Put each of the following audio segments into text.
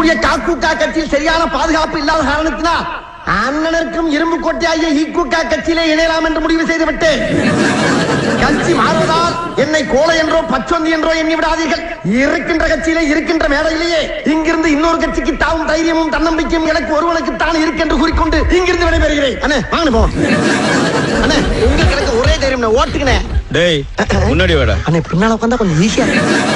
இருக்கக்கூடிய காக்கூக்கா கட்சியில் சரியான பாதுகாப்பு இல்லாத காரணத்தினால் அண்ணனுக்கும் இரும்பு கோட்டையாகிய ஈக்குக்கா கட்சியிலே இணையலாம் என்று முடிவு செய்து விட்டேன் கட்சி மாறுவதால் என்னை கோலை என்றோ பச்சொந்தி என்றோ எண்ணி விடாதீர்கள் இருக்கின்ற கட்சியிலே இருக்கின்ற மேடையிலேயே இங்கிருந்து இன்னொரு கட்சிக்கு தாவும் தைரியமும் தன்னம்பிக்கையும் எனக்கு ஒருவனுக்கு தான் இருக்கென்று கூறிக்கொண்டு இங்கிருந்து விடைபெறுகிறேன் அண்ணே வாங்க போ அண்ணே உங்களுக்கு எனக்கு ஒரே தைரியம் ஓட்டுக்கினே டேய் முன்னாடி வாடா அண்ணே பின்னால உட்காந்தா கொஞ்சம் ஈஸியா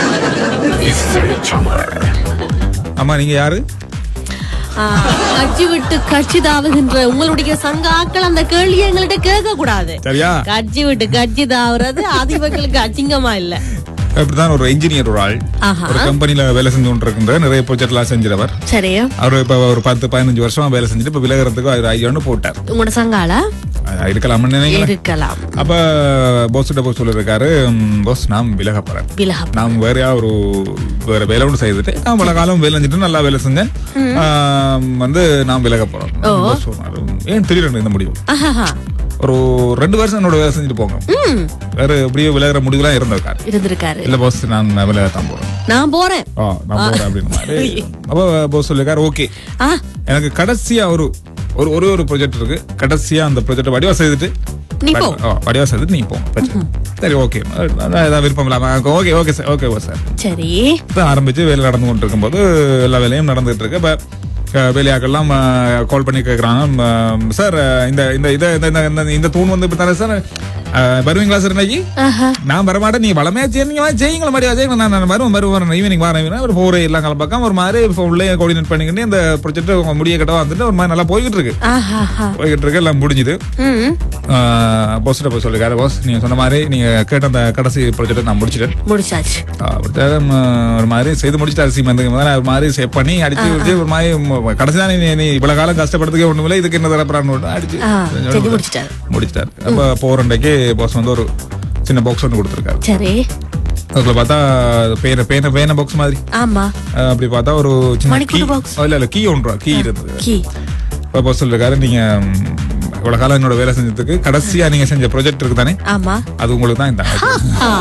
ஆமா நீங்க யாரு ஆ, கட்சி விட்டு கட்சி தாவுகின்ற உங்களுடைய சங்க ஆக்கள் அந்த கேள்வியை எங்கள்கிட்ட கேட்க கூடாது சரியா கட்சி விட்டு கட்சி தாவுறது அதிபர்களுக்கு அசிங்கமா இல்ல இப்படிதான் ஒரு இன்ஜினியர் ஒரு ஆள் ஆஹா. ஒரு கம்பெனில வேலை செஞ்சு கொண்டிருக்கின்ற நிறைய ப்ராஜெக்ட் எல்லாம் செஞ்சவர் சரியா அவர் இப்ப ஒரு பத்து பதினஞ்சு வருஷமா வேலை செஞ்சுட்டு இப்ப விலகிறதுக்கு அவர் ஐயோன்னு போட்டார் உங்களோட சங்கால அஹ் இருக்கலாம்னு நினைக்கிறேன் இருக்கலாம் அப்ப போஸ் கிட்ட போய் சொல்லிருக்காரு போஸ் நான் விலக போறேன் விலகம் நான் வேறையா ஒரு வேற வேலை ஒன்று செய்துட்டு நான் பல காலம் வேலை செஞ்சுட்டு நல்லா வேலை செஞ்சேன் ஆம், வந்து நான் விலக போறேன் boss சொன்னாரு. ஏன் திடீர்னு இந்த முடிவு ஆஹாஹா. ஒரு ரெண்டு வருஷம் என்னோட வேலை செஞ்சுட்டு போங்க ம், வேற எப்படியோ விலகிற முடிவுலாம் இருந்திருக்காரு இருந்திருக்காரு இல்ல பாஸ் நான் விலக தான் போறேன் நான் போறேன் ஆ நான் போறேன் அப்படின்னு மாதிரி அப்ப போஸ் சொல்லிருக்காரு ஓகே ஆ எனக்கு கடைசியா ஒரு ஒரு ஒரே ஒரு ப்ராஜெக்ட் இருக்கு கடைசியா அந்த ப்ராஜெக்ட் வடிவா செய்துட்டு நீ போ. ஆ, வடிவா செய்துட்டு நீ போங்க பிரச்சனை. சரி ஓகே அதான் ஏதாவது விருப்பம் இல்லாம okay okay sir okay sir சரி இப்போ ஆரம்பிச்சு வேலை நடந்து கொண்டு இருக்கும்போது எல்லா வேலையும் நடந்துட்டு இருக்கு இப்போ வேலையாக்கெல்லாம் கால் பண்ணி கேட்குறாங்க சார் இந்த இந்த இதை இந்த- இந்த- இந்த- இந்த தூண் வந்து இப்போ தானே சார் அஹ், வருவீங்களா சார் இன்னைக்கு ஆஹா. நான் வரமாட்டேன் நீ வளமையா செய்யுங்க செய்யுங்களா மாதிரி செய்யுங்க நான் நான் வருவேன் வருவேன் ஈவினிங் வரேன் ஒரு ஃபோர் எல்லாம் கலப்பாக்கம் ஒரு மாதிரி இப்போ உள்ளே கோஆர்டினேட் பண்ணிக்கிட்டு இந்த ப்ரொஜெக்ட் முடிய கிட்ட வந்துட்டு ஒரு மாதிரி நல்லா போய்கிட்டு இருக்கு ஆஹாஹா. போய்கிட்டு இருக்கு எல்லாம் முடிஞ்சுது ம் பாஸ்கிட்ட போய் சொல்லிருக்காரு பாஸ் நீங்க சொன்ன மாதிரி நீங்க கேட்ட அந்த கடைசி ப்ராஜெக்ட் நான் முடிச்சிட்டேன் முடிச்சாச்சு அப்படித்தான் ம, ஒரு மாதிரி செய்து முடிச்சிட்டாரு சீமந்துக்கு முதல்ல ஒரு மாதிரி சேவ் பண்ணி அடிச்சு விட்டு ஒரு மாதிரி ம, கடைசியா நீ நீ இவ்வளவு காலம் கஷ்டப்படுறதுக்கே ஒண்ணும் இல்லை இதுக்கு என்ன தரப்படான்னு அடிச்சு ஆ, செஞ்சு முடிச்சிட்டாரு. முடிச்சிட்டாரு அப்ப போறண்டைக்கு பாஸ் வந்து ஒரு சின்ன பாக்ஸ் ஒன்று கொடுத்துருக்காரு சரி அதுல பார்த்தா பேன பேன பேன பாக்ஸ் மாதிரி ஆமா அஹ் அப்படி பார்த்தா ஒரு சின்ன கீ மணிக்கூண்டு box. இல்ல இல்ல கீ ஒன்றா கீ இருந்தது கீ அப்ப பாஸ் சொல்லிருக்காரு நீங்க ம், இவ்வளவு காலம் என்னோட வேலை செஞ்சதுக்கு கடைசியா நீங்க செஞ்ச ப்ராஜெக்ட் இருக்கு தானே ஆமா அது உங்களுக்கு தான் இந்த ஆ.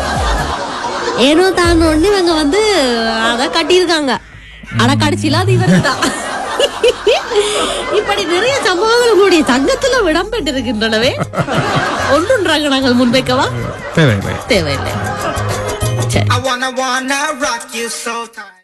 ஏனோ தான் ஒண்ணு இவங்க வந்து அத கட்டியிருக்காங்க ஆனா கடைசியில அது இவருக்கு தான் இப்படி நிறைய சம்பவங்கள் உங்களுடைய சங்கத்துல இடம்பெற்று இருக்கின்றனவே ஒன்றுன்றாங்க நாங்கள் முன்வைக்கவா தேவையில்லை தேவையில்லை சரி I wanna wanna rock you so tight.